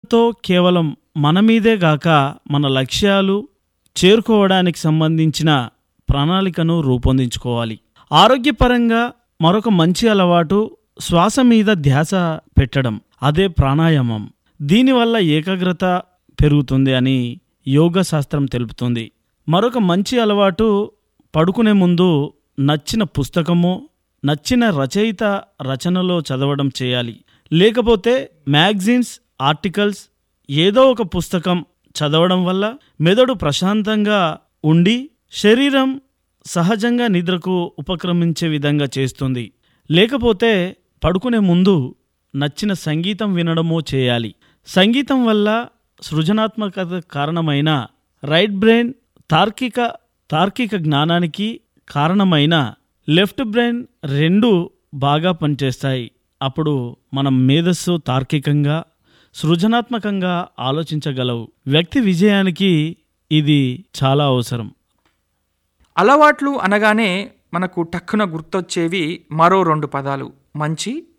ఏకాగ్రతతో కేవలం మన మీదే గాక మన లక్ష్యాలు చేరుకోవడానికి సంబంధించిన ప్రణాళికను రూపొందించుకోవాలి ఆరోగ్యపరంగా మరొక మంచి అలవాటు శ్వాస మీద ధ్యాస పెట్టడం అదే ప్రాణాయామం దీనివల్ల ఏకాగ్రత పెరుగుతుంది అని యోగ శాస్త్రం తెలుపుతుంది మరొక మంచి అలవాటు పడుకునే ముందు నచ్చిన పుస్తకమో నచ్చిన రచయిత రచనలో చదవడం చేయాలి లేకపోతే మ్యాగజైన్స్ ఆర్టికల్స్ ఏదో ఒక పుస్తకం చదవడం వల్ల మెదడు ప్రశాంతంగా ఉండి శరీరం సహజంగా నిద్రకు ఉపక్రమించే విధంగా చేస్తుంది లేకపోతే పడుకునే ముందు నచ్చిన సంగీతం వినడమో చేయాలి సంగీతం వల్ల సృజనాత్మకత కారణమైన రైట్ బ్రెయిన్ తార్కిక తార్కిక జ్ఞానానికి కారణమైన లెఫ్ట్ బ్రెయిన్ రెండు బాగా పనిచేస్తాయి అప్పుడు మనం మేధస్సు తార్కికంగా సృజనాత్మకంగా ఆలోచించగలవు వ్యక్తి విజయానికి ఇది చాలా అవసరం అలవాట్లు అనగానే మనకు టక్కున గుర్తొచ్చేవి మరో రెండు పదాలు మంచి